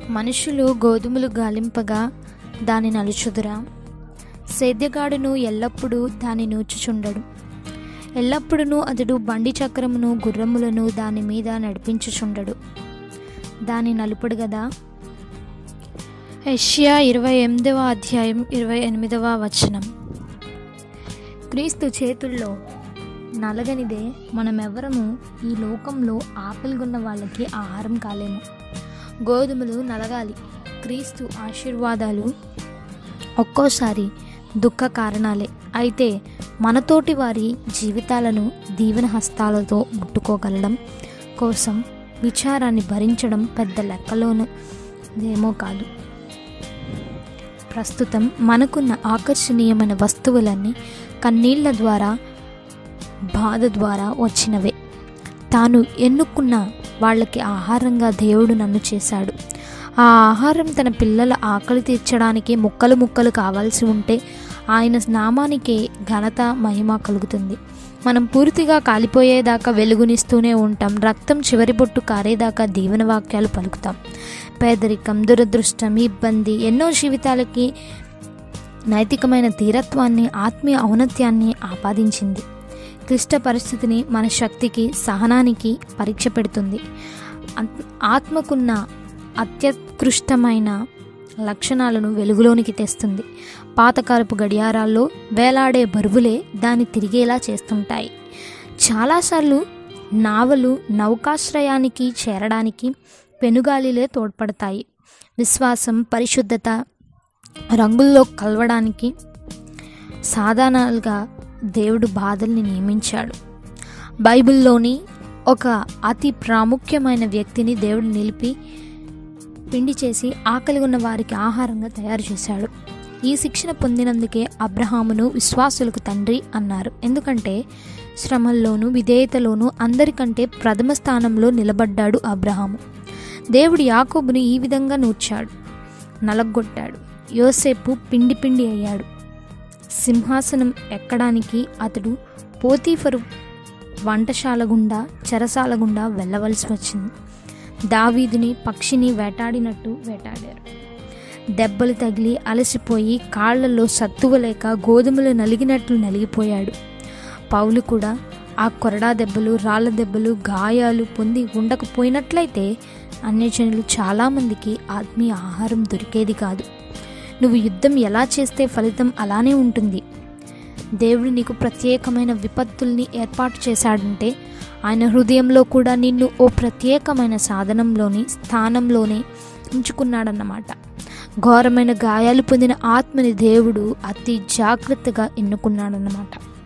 మనుషులు గోధుమలు గాలింపగా దాని నలుచుదురా సేద్యగాడును ఎల్లప్పుడూ దాని నూచుచుండడు ఎల్లప్పుడూ అతడు బండి చక్రమును గుర్రములను దాని మీద నడిపించుచుండడు దాని నలుపుడు గదా యెషయా ఇరవై ఎనిమిదవ అధ్యాయం ఇరవై ఎనిమిదవ వచనం క్రీస్తు చేతుల్లో నలగనిదే మనమెవరము ఈ లోకంలో ఆకలిగొన్న వాళ్ళకి ఆహారం కాలేము గోధుమలు నలగాలి క్రీస్తు ఆశీర్వాదాలు ఒక్కోసారి దుఃఖ కారణాలే అయితే మనతోటి వారి జీవితాలను దీవెన హస్తాలతో ముట్టుకోగలడం కోసం విచారాన్ని భరించడం పెద్ద లెక్కలోను ఏమో కాదు ప్రస్తుతం మనకున్న ఆకర్షణీయమైన వస్తువులన్నీ కన్నీళ్ల ద్వారా బాధ ద్వారా వచ్చినవే తాను ఎన్నుకున్న వాళ్ళకి ఆహారంగా దేవుడు నన్ను చేశాడు ఆ ఆహారం తన పిల్లల ఆకలి తీర్చడానికి ముక్కలు ముక్కలు కావాల్సి ఉంటే ఆయన నామానికే ఘనత మహిమ కలుగుతుంది మనం పూర్తిగా కాలిపోయేదాకా వెలుగునిస్తూనే ఉంటాం రక్తం చివరి బొట్టు కారేదాకా దీవెన వాక్యాలు పలుకుతాం పేదరికం దురదృష్టం ఇబ్బంది ఎన్నో జీవితాలకి నైతికమైన ధీరత్వాన్ని ఆత్మీయ ఔన్నత్యాన్ని ఆపాదించింది క్లిష్ట పరిస్థితిని మన శక్తికి సహనానికి పరీక్ష పెడుతుంది ఆత్- ఆత్మకున్న అత్యుత్కృష్టమైన లక్షణాలను వెలుగులోనికి తెస్తుంది పాతకాలపు గడియారాల్లో వేలాడే బరువులే దాన్ని తిరిగేలా చేస్తుంటాయి చాలాసార్లు నావలు నౌకాశ్రయానికి చేరడానికి పెనుగాలిలే తోడ్పడతాయి విశ్వాసం పరిశుద్ధత రంగుల్లో కలవడానికి సాధనాలుగా దేవుడు బాధల్ని నియమించాడు బైబిల్లోని ఒక అతి ప్రాముఖ్యమైన వ్యక్తిని దేవుడు నిలిపి పిండి చేసి ఆకలి ఉన్న వారికి ఆహారంగా తయారు చేశాడు ఈ శిక్షణ పొందినందుకే అబ్రహామును విశ్వాసులకు తండ్రి అన్నారు ఎందుకంటే శ్రమల్లోనూ విధేయతలోనూ అందరికంటే ప్రథమ స్థానంలో నిలబడ్డాడు అబ్రహాము దేవుడు యాకోబును ఈ విధంగా నూర్చాడు నలగొట్టాడు యోసేపు పిండి పిండి అయ్యాడు సింహాసనం ఎక్కడానికి అతడు పోతీఫరు వంటశాల గుండా చెరసాల గుండా వెళ్ళవలసి వచ్చింది దావీదుని పక్షిని వేటాడినట్టు వేటాడారు దెబ్బలు తగిలి అలసిపోయి కాళ్లలో సత్తువ లేక గోధుమలు నలిగినట్లు నలిగిపోయాడు పౌలు కూడా ఆ కొరడా దెబ్బలు రాళ్ళ దెబ్బలు గాయాలు పొంది ఉండకపోయినట్లయితే అన్యజనులు చాలామందికి ఆత్మీయ ఆహారం దొరికేది కాదు నువ్వు యుద్ధం ఎలా చేస్తే ఫలితం అలానే ఉంటుంది దేవుడు నీకు ప్రత్యేకమైన విపత్తుల్ని ఏర్పాటు చేశాడంటే ఆయన హృదయంలో కూడా నిన్ను ఓ ప్రత్యేకమైన సాధనంలోని స్థానంలోనే ఉంచుకున్నాడన్నమాట ఘోరమైన గాయాలు పొందిన ఆత్మని దేవుడు అతి జాగ్రత్తగా ఎన్నుకున్నాడన్నమాట